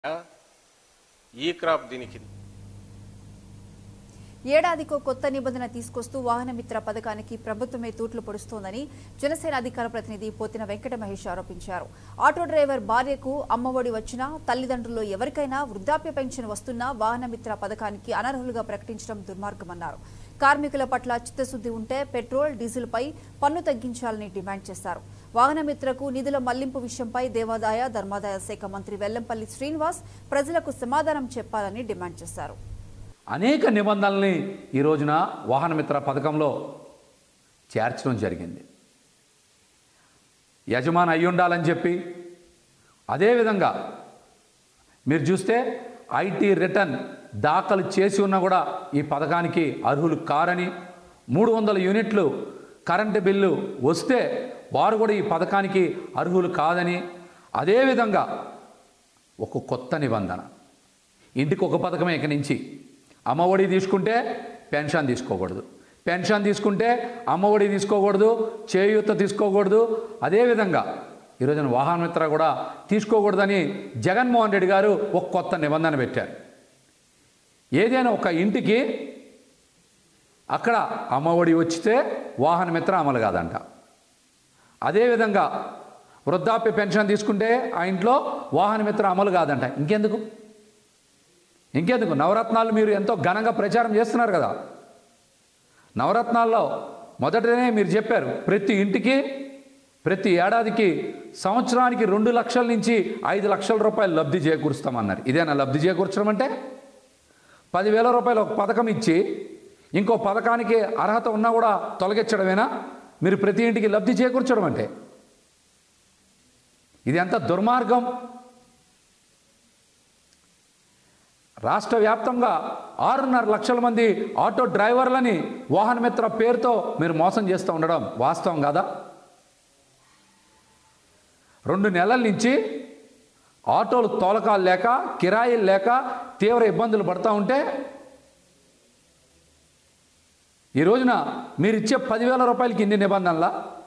ఈ క్రాప్ దీనికి ఏడాదికో కొత్త నిబంధన తీసుకొస్తూ వాహనమిత్ర పథకానికి ప్రభుత్వమే తూట్లు పొడుస్తోందని జనసేన అధికార ప్రతినిధి పోతిన వెంకట మహేష్ ఆరోపించారు ఆటో డ్రైవర్ భార్యకు అమ్మఒడి వచ్చినా తల్లిదండ్రుల్లో ఎవరికైనా వృద్ధాప్య పెన్షన్ వస్తున్నా వాహనమిత్ర పథకానికి అనర్హులుగా ప్రకటించడం దుర్మార్గమన్నారు కార్మికుల పట్ల చిత్తశుద్ధి ఉంటే పెట్రోల్ డీజిల్పై పన్ను తగ్గించాలని డిమాండ్ చేశారు వాహనమిత్రకు నిధుల మళ్లింపు విషయంపై దేవాదాయ ధర్మాదాయ శాఖ మంత్రి వెల్లంపల్లి శ్రీనివాస్ ప్రజలకు సమాధానం చెప్పాలని డిమాండ్ చేశారు అనేక నిబంధనల్ని ఈ రోజున వాహనమిత్ర పథకంలో చేర్చడం జరిగింది యజమాని అయి ఉండాలని చెప్పి అదేవిధంగా మీరు చూస్తే ఐటీ రిటర్న్ దాఖలు చేసి ఉన్నా కూడా ఈ పథకానికి అర్హులు కారని మూడు వందల యూనిట్లు కరెంటు బిల్లు వస్తే వారు కూడా ఈ పథకానికి అర్హులు కాదని అదేవిధంగా ఒక కొత్త నిబంధన ఇంటికి ఒక పథకమే ఇక నుంచి అమ్మఒడి తీసుకుంటే పెన్షన్ తీసుకోకూడదు పెన్షన్ తీసుకుంటే అమ్మఒడి తీసుకోకూడదు చేయూత తీసుకోకూడదు అదేవిధంగా ఈరోజున వాహనమిత్ర కూడా తీసుకోకూడదని జగన్మోహన్ రెడ్డి గారు ఒక కొత్త నిబంధన పెట్టారు ఏదైనా ఒక ఇంటికి అక్కడ అమ్మఒడి వచ్చితే వాహనమిత్ర అమలు కాదంట అదేవిధంగా వృద్ధాప్య పెన్షన్ తీసుకుంటే ఆ ఇంట్లో వాహనమిత్ర అమలు కాదంట ఇంకెందుకు ఇంకెందుకు నవరత్నాలు మీరు ఎంతో ఘనంగా ప్రచారం చేస్తున్నారు కదా నవరత్నాల్లో మొదటనే మీరు చెప్పారు ప్రతి ఇంటికి ప్రతి ఏడాదికి సంవత్సరానికి రెండు లక్షల నుంచి ఐదు లక్షల రూపాయలు లబ్ధి చేకూరుస్తామన్నారు ఇదేనా లబ్ధి చేకూర్చడం అంటే పదివేల రూపాయలు ఒక పథకం ఇచ్చి ఇంకో పథకానికి అర్హత ఉన్నా కూడా తొలగించడమేనా మీరు ప్రతి ఇంటికి లబ్ధి చేకూర్చడం అంటే ఇది ఎంత దుర్మార్గం రాష్ట్ర వ్యాప్తంగా ఆరున్నర లక్షల మంది ఆటో డ్రైవర్లని వాహనమిత్ర పేరుతో మీరు మోసం చేస్తూ ఉండడం వాస్తవం కాదా రెండు నెలల నుంచి ఆటోలు తోలకాలు లేక కిరాయిలు లేక తీవ్ర ఇబ్బందులు పడుతూ ఉంటే ఈ రోజున మీరు ఇచ్చే పదివేల రూపాయలకి ఇన్ని నిబంధనలా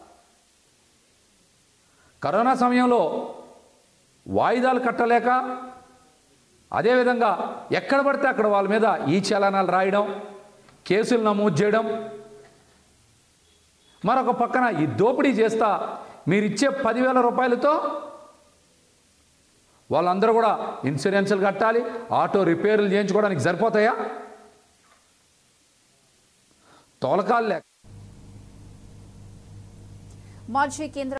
కరోనా సమయంలో వాయిదాలు కట్టలేక అదేవిధంగా ఎక్కడ పడితే అక్కడ వాళ్ళ మీద ఈ చలనాలు రాయడం కేసులు నమోదు చేయడం మరొక పక్కన ఈ దోపిడీ చేస్తా మీరు ఇచ్చే పదివేల రూపాయలతో వాళ్ళందరూ కూడా ఇన్సూరెన్సులు కట్టాలి ఆటో రిపేర్లు చేయించుకోవడానికి సరిపోతాయా తోలకాలు లేక మాజీ కేంద్ర